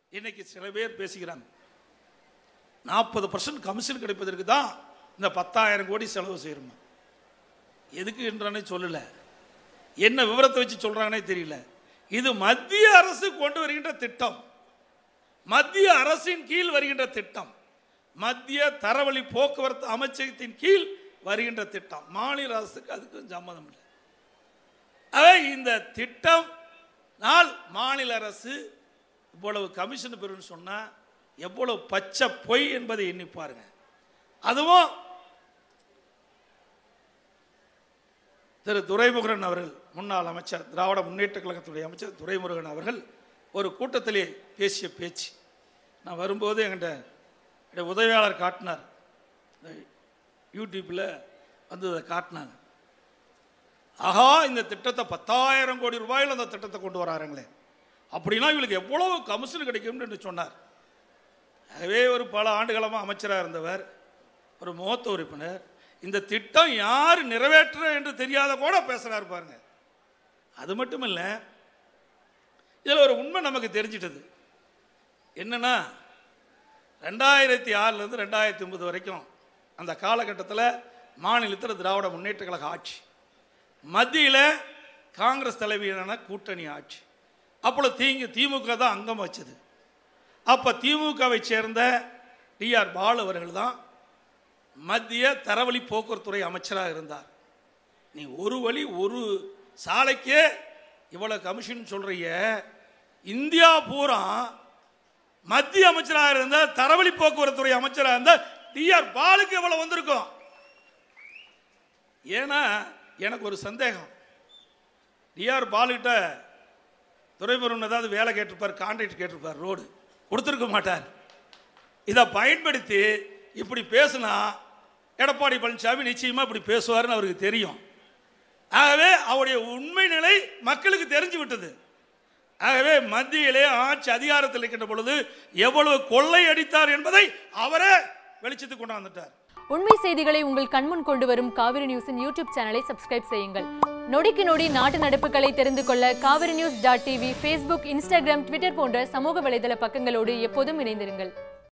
இன்னைக்கு சில பேர் பேசுகிறாங்க நாற்பது பர்சன்ட் கமிஷன் கிடைப்பதற்கு தான் இந்த பத்தாயிரம் கோடி செலவு செய்யணுமா எதுக்கு என்றானே சொல்லல என்ன விவரத்தை வச்சு சொல்றாங்கன்னே தெரியல இது மத்திய அரசு கொண்டு வருகின்ற திட்டம் மத்திய அரசின் கீழ் வருகின்ற திட்டம் மத்திய தரவழி போக்குவரத்து அமைச்சகத்தின் கீழ் வருகின்ற திட்டம் மாநில அரசுக்கு அதுக்கும் சம்மதம் இல்லை அவை இந்த திட்டம் நாள் மாநில அரசு இவ்வளவு கமிஷன் பெறும்னு சொன்னா எவ்வளவு பச்சை பொய் என்பதை எண்ணி பாருங்க அதுவும் திரு துரைமுருகன் அவர்கள் முன்னாள் அமைச்சர் திராவிட முன்னேற்ற கழகத்துடைய அமைச்சர் துரைமுருகன் அவர்கள் ஒரு கூட்டத்திலே பேசிய பேச்சு நான் வரும்போது என்கிட்ட என்னுடைய உதவியாளர் காட்டினார் இந்த யூடியூப்பில் வந்து அதை காட்டினாங்க ஆஹா இந்த திட்டத்தை பத்தாயிரம் கோடி ரூபாயில் அந்த திட்டத்தை கொண்டு வராருங்களே அப்படின்னா இவங்களுக்கு எவ்வளவு கமிஷன் கிடைக்கும்னு என்று சொன்னார் ஆகவே ஒரு பல ஆண்டுகாலமாக அமைச்சராக இருந்தவர் ஒரு மூத்த உறுப்பினர் இந்த திட்டம் யார் நிறைவேற்ற என்று தெரியாத கூட பேசுகிறாரு பாருங்க அது மட்டும் இல்லை இதில் ஒரு உண்மை நமக்கு தெரிஞ்சிட்டது என்னன்னா ரெண்டாயிரத்தி ஆறுலேருந்து ரெண்டாயிரத்தி ஒன்பது வரைக்கும் அந்த காலகட்டத்தில் மாநிலத்தில் திராவிட முன்னேற்ற கழக ஆட்சி மத்தியில் காங்கிரஸ் தலைமையிலான கூட்டணி ஆட்சி அப்பொழுது தீங்கு திமுக தான் அங்கம் வச்சது அப்போ திமுகவை சேர்ந்த டிஆர் பாலு அவர்கள் தான் மத்திய தரவழி போக்குவரத்துறை அமைச்சராக இருந்தார் நீ ஒரு வழி ஒரு சாலைக்கே இவ்வளோ கமிஷன் சொல்றிய இந்தியா பூரா மத்திய அமைச்சராக இருந்த தரவழி போக்குவரத்துறை அமைச்சராக இருந்த டிஆர் பாலுக்கு எவ்வளவு வந்திருக்கும் ஏன்னா எனக்கு ஒரு சந்தேகம் டிஆர் பாலுகிட்ட துறைமுருகன் ஏதாவது வேலை கேட்டிருப்பார் கான்ட்ராக்ட் கேட்டிருப்பார் ரோடு கொடுத்துருக்க மாட்டார் இதை பயன்படுத்தி இப்படி பேசுனா எடப்பாடி பழனிசாமி நிச்சயமா இப்படி பேசுவார்னு அவருக்கு தெரியும் ஆகவே அவருடைய உண்மை நிலை மக்களுக்கு தெரிஞ்சு விட்டது ஆகவே மத்தியிலே ஆட்சி அதிகாரத்தில் இருக்கின்ற பொழுது எவ்வளவு கொள்ளை அடித்தார் என்பதை அவரே வெளிச்சத்துக்கு கொண்டாந்துட்டார் உண்மை செய்திகளை உங்கள் கண்முன் கொண்டு வரும் காவிரி நியூஸின் யூடியூப் சேனலை சப்ஸ்கிரைப் செய்யுங்கள் நொடிக்கு நொடி நாட்டு நடப்புகளை தெரிந்து கொள்ள Kaveri news dot TV Facebook Instagram Twitter போன்ற சமூக வலைதள பக்கங்களோடு எப்போதும் இணைந்திருங்கள்